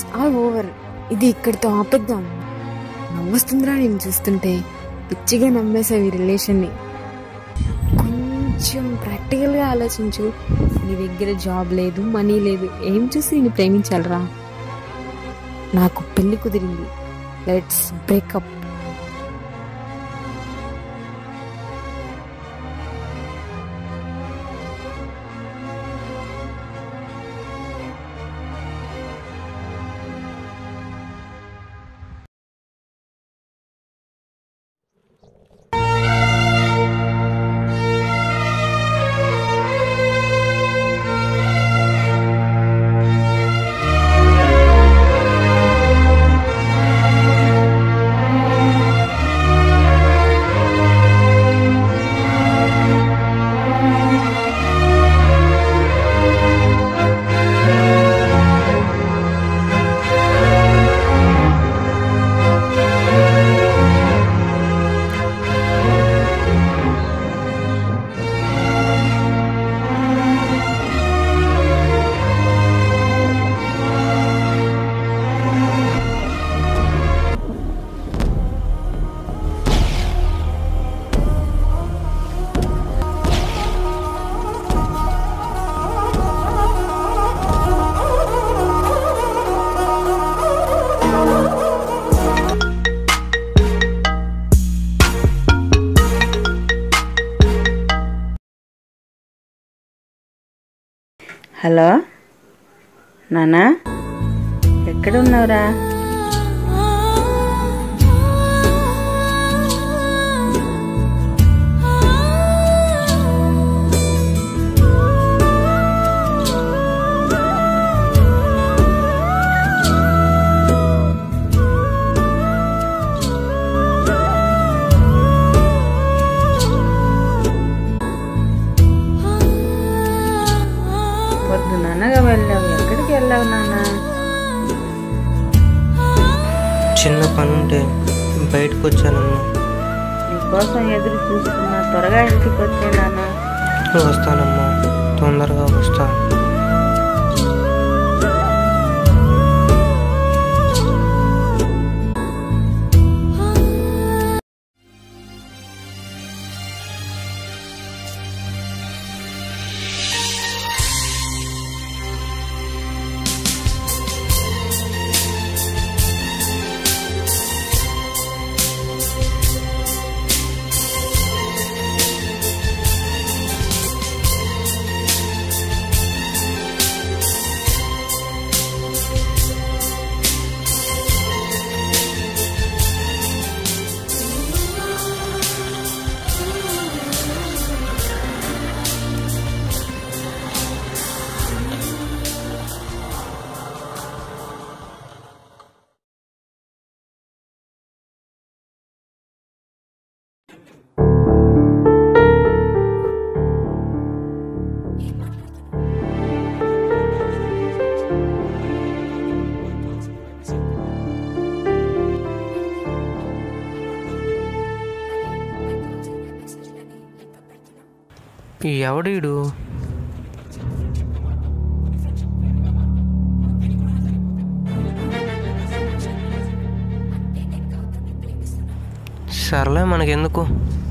all over ఇది ఇక్కడితో ఆపేద్దాం నవ్వొస్తుందిరా నేను చూస్తుంటే పిచ్చిగా నమ్మేసావు ఈ రిలేషన్ని కొంచెం ప్రాక్టికల్గా ఆలోచించు నీ దగ్గర జాబ్ లేదు మనీ లేదు ఏం చూసి నేను ప్రేమించాలరా నాకు పెళ్లి కుదిరింది లెట్స్ బ్రేకప్ హలో నానా ఎక్కడున్నావురా పొద్దు నాన్నగా వెళ్ళావు ఎక్కడికి వెళ్ళావు నాన్న చిన్న పని ఉంటే బయటకు వచ్చానమ్మా నీకోసం ఎదురు చూస్తున్నా త్వరగా ఇంటికి వచ్చే నాన్న వస్తానమ్మా తొందరగా వస్తాను ఈ ఎవడీడు సర్లే మనకెందుకు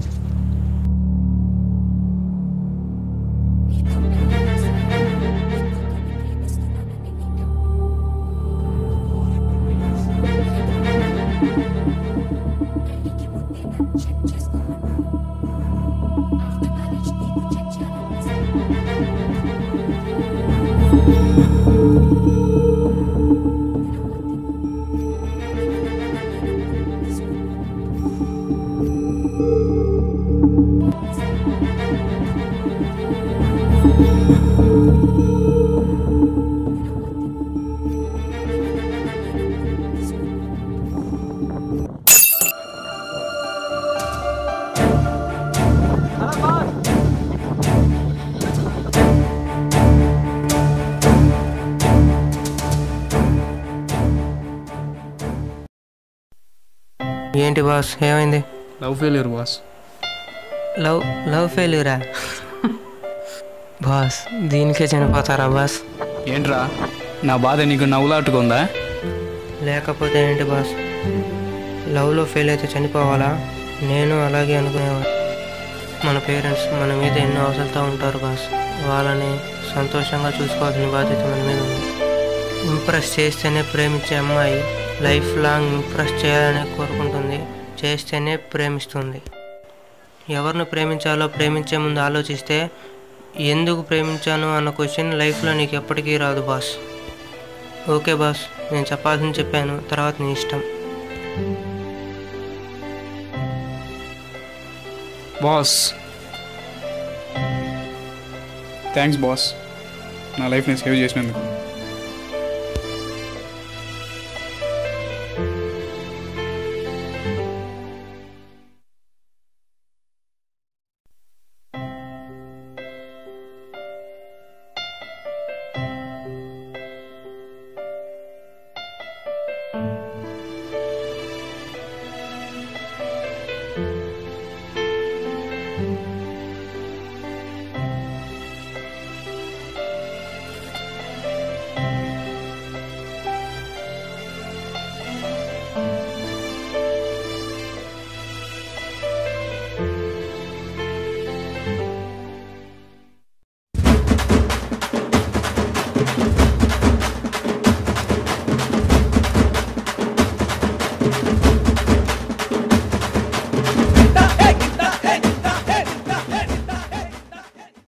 ఏంటి బాస్ ఏమైంది love failure boss love love ఫెయిల్యూరా బాస్ దీనికే చనిపోతారా బాస్ ఏంట్రా నా బాధ నీకు నవ్వులాటుకుందా లేకపోతే ఏంటి బాస్ లవ్లో ఫెయిల్ అయితే చనిపోవాలా నేను అలాగే అనుకునేవాడు మన పేరెంట్స్ మన మీద ఎన్నో ఆశలతో ఉంటారు బాస్ వాళ్ళని సంతోషంగా చూసుకోవాల్సిన బాధ్యత మన మీద ఉంది ఇంప్రెస్ చేస్తేనే ప్రేమించే అమ్మాయి లైఫ్ లాంగ్ ఇంప్రెస్ చేయాలని కోరుకుంటుంది చేస్తేనే ప్రేమిస్తుంది ఎవరిని ప్రేమించాలో ప్రేమించే ముందు ఆలోచిస్తే ఎందుకు ప్రేమించాను అన్న క్వశ్చన్ లైఫ్లో నీకు ఎప్పటికీ రాదు బాస్ ఓకే బాస్ నేను చెప్పాల్సింది చెప్పాను తర్వాత నీ ఇష్టం బాస్ థ్యాంక్స్ బాస్ నా లైఫ్ని సేవ్ చేసినందుకు